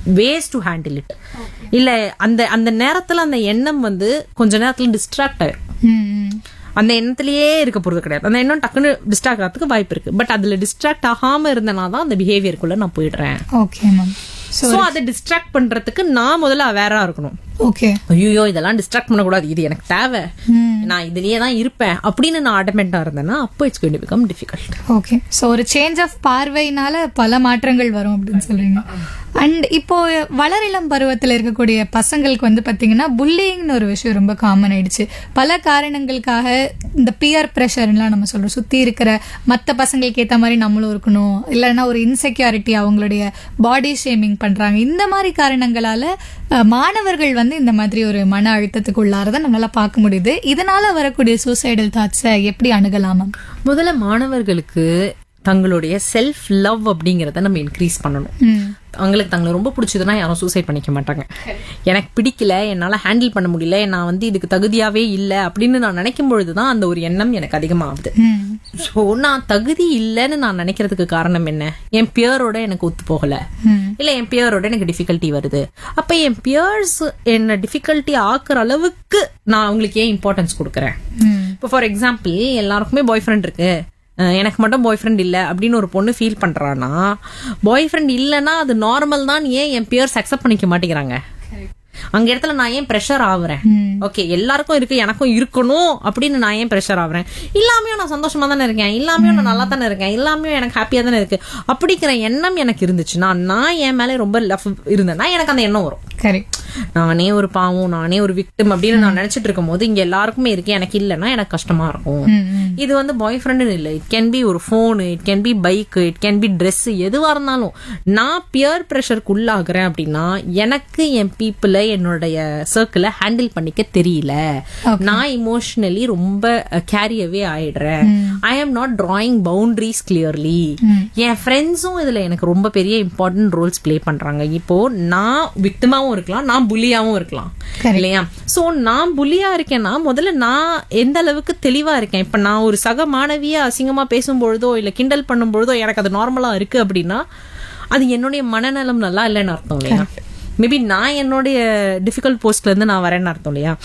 Ways to handle it இல்ல அந்த அந்த நேரத்துல அந்த எண்ணம் வந்து கொஞ்ச நேரத்துல டிஸ்ட்ராக்ட் ஆயிரும் ம், ம். அந்த எண்ணத்திலேயே இருக்க போறது கிடையாது அந்த எண்ணம் டக்குன்னு டிஸ்ட்ராக்ட் ஆகிறதுக்கு வாய்ப்பு இருக்கு பட் அதுல டிஸ்ட்ராக்ட் ஆகாம இருந்தனா தான் அந்த பிஹேவியருக்குள்ள நான் போயிடுறேன் ஓகே மேம் ஸோ சோ அதை டிஸ்ட்ராக்ட் பண்றதுக்கு நான் முதல்ல அவேரா இருக்கணும் ஓகே ஐயோ இதெல்லாம் டிஸ்ட்ராக்ட் பண்ணக்கூடாது இது எனக்கு தேவை ம். நான் இதுலயே தான் இருப்பேன் அப்படின்னு நான் அடமெண்டா இருந்தேன்னா அப்போ it's going become difficult okay so ஒரு சேஞ்ச் ஆஃப் பார்வையினால பல மாற்றங்கள் வரும் அப்படின்னு சொல்றீங்க அண்ட் இப்போ வளரிளம் பருவத்தில் இருக்கக்கூடிய பசங்களுக்கு வந்து பாத்தீங்கன்னா புல்லிங்னு ஒரு விஷயம் ரொம்ப காமன் ஆயிடுச்சு பல காரணங்களுக்காக இந்த பியர் ப்ரெஷர்லாம் நம்ம சொல்றோம் சுத்தி இருக்கிற மற்ற பசங்களுக்கு ஏத்த மாதிரி நம்மளும் இருக்கணும் இல்லைன்னா ஒரு இன்செக்யூரிட்டி அவங்களுடைய பாடி ஷேமிங் பண்றாங்க இந்த மாதிரி காரணங்களால அஹ், மாணவர்கள் வந்து இந்த மாதிரி ஒரு மன அழுத்தத்துக்கு உள்ளாரதை நம்மளால பார்க்க முடியுது இதனால வரக்கூடிய சூசைடல் தாட்ஸை எப்படி அணுகலாமா முதல்ல மாணவர்களுக்கு தங்களுடைய செல்ஃப் லவ் அப்படிங்கறத நம்ம இன்க்ரீஸ் பண்ணணும் ம் அவங்களுக்கு தங்களை ரொம்ப பிடிச்சதுன்னா யாரும் சூசைட் பண்ணிக்க மாட்டாங்க எனக்கு பிடிக்கல என்னால ஹேண்டில் பண்ண முடியல நான் வந்து இதுக்கு தகுதியாவே இல்லை அப்படின்னு நான் நினைக்கும் பொழுதுதான் அந்த ஒரு எண்ணம் எனக்கு அதிகமாகுது ம் ஸோ நான் தகுதி இல்லைன்னு நான் நினைக்கிறதுக்கு காரணம் என்ன என் பியரோட எனக்கு ஒத்து போகல ம் இல்ல என் பியரோட எனக்கு டிஃபிகல்ட்டி வருது அப்ப என் பியர்ஸ் என்ன டிஃபிகல்ட்டி ஆக்குற அளவுக்கு நான் அவங்களுக்கு ஏன் இம்பார்ட்டன்ஸ் கொடுக்குறேன் ம் இப்போ ஃபார் எக்ஸாம்பிள் எல்லாருக்குமே பாய் ஃப்ரெண்ட் இருக்கு அஹ் எனக்கு மட்டும் பாய் ஃப்ரெண்ட் இல்ல அப்படின்னு ஒரு பொண்ணு ஃபீல் பண்றானா பாய் ஃப்ரெண்ட் இல்லைன்னா அது நார்மல் தான் ஏன் என் பியர்ஸ் அக்செப்ட் பண்ணிக்க மாட்டேங்கிறாங்க அங்க இடத்துல நான் ஏன் ப்ரெஷர் ஆகுறேன் ம். ஓகே எல்லாருக்கும் இருக்கு எனக்கும் இருக்கணும் அப்படின்னு நான் ஏன் ப்ரெஷர் ஆகுறேன் இல்லாமையும் நான் சந்தோஷமா தானே இருக்கேன் இல்லாமையும் நான் நல்லா தானே இருக்கேன் இல்லாமையும் எனக்கு ஹாப்பியா தானே இருக்கு அப்படிங்கிற எண்ணம் எனக்கு இருந்துச்சுன்னா நான் என் மேலே ரொம்ப லவ் இருந்தேன்னா எனக்கு அந்த எண்ணம் வரும் கரெக்ட் நானே ஒரு பாவம் நானே ஒரு விக்டிம் அப்படின்னு நான் நினைச்சிட்டு இருக்கும் போது இங்க எல்லாருக்குமே இருக்கு எனக்கு இல்லைன்னா எனக்கு கஷ்டமா இருக்கும் ம் ம் இது வந்து பாய் ஃப்ரெண்டுன்னு இல்லை இட் கேன் பி ஒரு phone it can be bike it can be dress எதுவா இருந்தாலும் நான் பியர் ப்ரெஷருக்கு உள்ளாகிறேன் அப்படின்னா எனக்கு என் பீப்புளை என்னுடைய சர்க்கிளை ஹேண்டில் பண்ணிக்க தெரியல நான் இமோஷனலி ரொம்ப கேரியவே ஆயிடுறேன் I am not drawing boundaries clearly என் ஃப்ரெண்ட்ஸும் இதுல எனக்கு ரொம்ப பெரிய இம்பார்ட்டன்ட் ரோல்ஸ் ப்ளே பண்றாங்க இப்போ நான் விக்டிமாவும் இருக்கலாம் நான் புலியாவும் இருக்கலாம் Correct. இல்லையா சோ நான் புலியா இருக்கேன்னா முதல்ல நான் எந்த அளவுக்கு தெளிவா இருக்கேன் இப்ப நான் ஒரு சக மாணவிய அசிங்கமா பேசும்பொழுதோ இல்ல கிண்டல் பண்ணும் பொழுதோ எனக்கு அது நார்மலா இருக்கு அப்படின்னா அது என்னுடைய மனநலம் நல்லா இல்லைன்னு அர்த்தம் இல்லையா மேபி நான் என்னுடைய டிஃபிகல்ட் போஸ்ட்ல இருந்து நான் வரேன்னு அர்த்தம் இல்லையா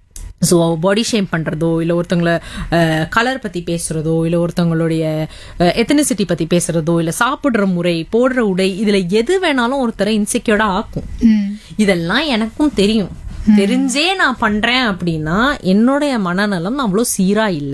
ஸோ பாடி ஷேம் பண்றதோ இல்ல ஒருத்தவங்கள கலர் பத்தி பேசுறதோ இல்ல ஒருத்தவங்களுடைய எத்தனிசிட்டி பத்தி பேசுறதோ இல்ல சாப்பிடுற முறை போடுற உடை இதுல எது வேணாலும் ஒருத்தரை இன்செக்யூர்டா ஆக்கும் ம் இதெல்லாம் எனக்கும் தெரியும் தெரிஞ்சே நான் பண்றேன் அப்படின்னா என்னுடைய மனநலம் அவ்வளவு சீரா இல்ல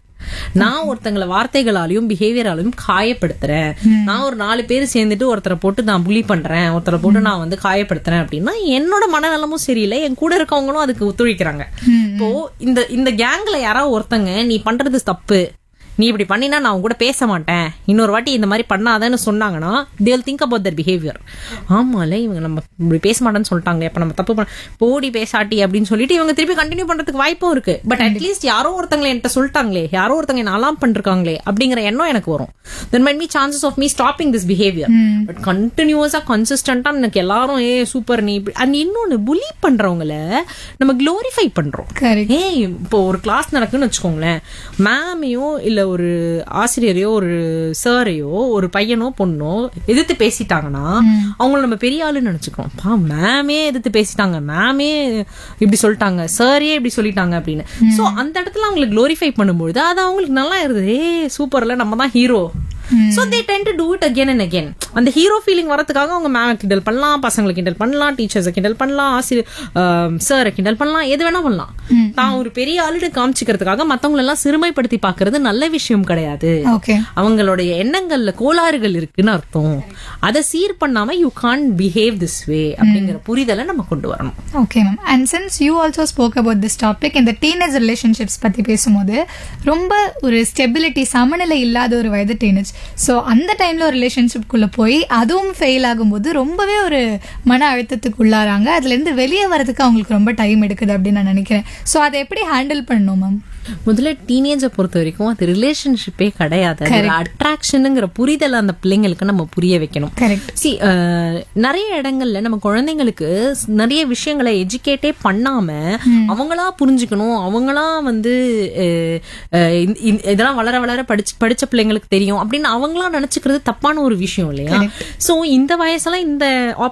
நான் ஒருத்தங்களை வார்த்தைகளாலையும் பிஹேவியராலையும் காயப்படுத்துறேன் நான் ஒரு நாலு பேர் சேர்ந்துட்டு ஒருத்தரை போட்டு நான் புலி பண்றேன் ஒருத்தரை போட்டு நான் வந்து காயப்படுத்துறேன் அப்படின்னா என்னோட மனநலமும் சரியில்லை என் கூட இருக்கவங்களும் அதுக்கு ஒத்துழைக்கிறாங்க இப்போ இந்த இந்த கேங்ல யாராவது ஒருத்தங்க நீ பண்றது தப்பு நீ இப்படி பண்ணினா நான் உன் கூட பேச மாட்டேன் இன்னொரு வாட்டி இந்த மாதிரி பண்ணாதன்னு சொன்னாங்கன்னா தேல் திங்க் அபவுட் தர் பிஹேவியர் ஆமால இவங்க நம்ம இப்படி பேச மாட்டேன்னு சொல்லிட்டாங்க அப்ப நம்ம தப்பு பண்ண போடி பேசாட்டி அப்படின்னு சொல்லிட்டு இவங்க திருப்பி கண்டினியூ பண்றதுக்கு வாய்ப்பும் இருக்கு பட் அட்லீஸ்ட் யாரோ ஒருத்தங்களை என்கிட்ட சொல்லிட்டாங்களே யாரோ ஒருத்தங்க என்ன அலாம் பண்ணிருக்காங்களே அப்படிங்கிற எண்ணம் எனக்கு வரும் then might me chances of me stopping this behaviour but கண்டினியூஸா கன்சிஸ்டன்டா எனக்கு எல்லாரும் ஏ சூப்பர் நீ இப்படி அண்ட் இன்னொன்னு புலி பண்றவங்கள நம்ம க்ளோரிஃபை பண்றோம் கரெக்ட் ஏய் இப்போ ஒரு கிளாஸ் நடக்குன்னு வச்சுக்கோங்களேன் மேமையோ இல்ல ஒரு ஆசிரியரையோ ஒரு சாரையோ ஒரு பையனோ பொண்ணோ எதிர்த்து பேசிட்டாங்கன்னா அவங்கள நம்ம பெரிய ஆளுன்னு நினைச்சுக்கிறோம் பா மேமே எதிர்த்து பேசிட்டாங்க மேமே இப்படி சொல்லிட்டாங்க சாரே இப்படி சொல்லிட்டாங்க அப்படின்னு சோ அந்த இடத்துல அவங்களை க்ளோரிஃபை பண்ணும்பொழுது அது அவங்களுக்கு நல்லா இருந்தது ஏ சூப்பர்ல நம்ம தான் hero so they tend to do it again and again அந்த ஹீரோ ஃபீலிங் வரதுக்காக அவங்க மேம் கிண்டல் பண்ணலாம் பசங்களை கிண்டல் பண்ணலாம் டீச்சர்ஸை கிண்டல் பண்ணலாம் ஆசிரியர் சாரை கிண்டல் பண்ணலாம் எது வேணா பண்ணலாம் தான் ஒரு பெரிய ஆளுன்னு காமிச்சிக்கிறதுக்காக மத்தவங்க எல்லாம் சிறுமைப்படுத்தி பாக்குறது நல்ல விஷயம் கிடையாது ஓகே அவங்களுடைய எண்ணங்கள்ல கோளாறுகள் இருக்குன்னு அர்த்தம் அதை சீர் பண்ணாம you can't behave this way அப்படிங்கிற புரிதலை நம்ம கொண்டு வரணும் okay ma'am and since you also spoke about this topic இந்த டீனேஜ் ரிலேஷன்ஷிப்ஸ் பத்தி பேசும்போது ரொம்ப ஒரு ஸ்டெபிலிட்டி சமநிலை இல்லாத ஒரு வயது டீனேஜ் ஸோ அந்த டைம்ல ஒரு ரிலேஷன்ஷிப்குள்ள போய் அதுவும் ஃபெயில் ஆகும்போது ரொம்பவே ஒரு மன அழுத்தத்துக்கு உள்ளாராங்க அதுல இருந்து வெளியே வரதுக்கு அவங்களுக்கு ரொம்ப டைம் எடுக்குது அப்படின்னு நான் நினைக்கிறேன் ஸோ அதை எப்படி ஹேண்டில் பண்ணணும் மேம் முதல்ல டீனேஜை பொறுத்த வரைக்கும் அது ரிலேஷன்ஷிப்பே கிடையாது அட்ராக்ஷனுங்கிற புரிதல் அந்த பிள்ளைங்களுக்கு நம்ம புரிய வைக்கணும் கரெக்ட் சி நிறைய இடங்கள்ல நம்ம குழந்தைங்களுக்கு ஸ்- நிறைய விஷயங்களை எஜுகேட்டே பண்ணாம அவங்களா புரிஞ்சுக்கணும் அவங்களா வந்து அஹ், அஹ், இந்த- இந்த- இதெல்லாம் வளர வளர படிச்சு படிச்ச பிள்ளைங்களுக்கு தெரியும் அப்படின்னு அவங்களா நினைச்சுக்கிறது தப்பான ஒரு விஷயம் இல்லையா சோ இந்த வயசுல இந்த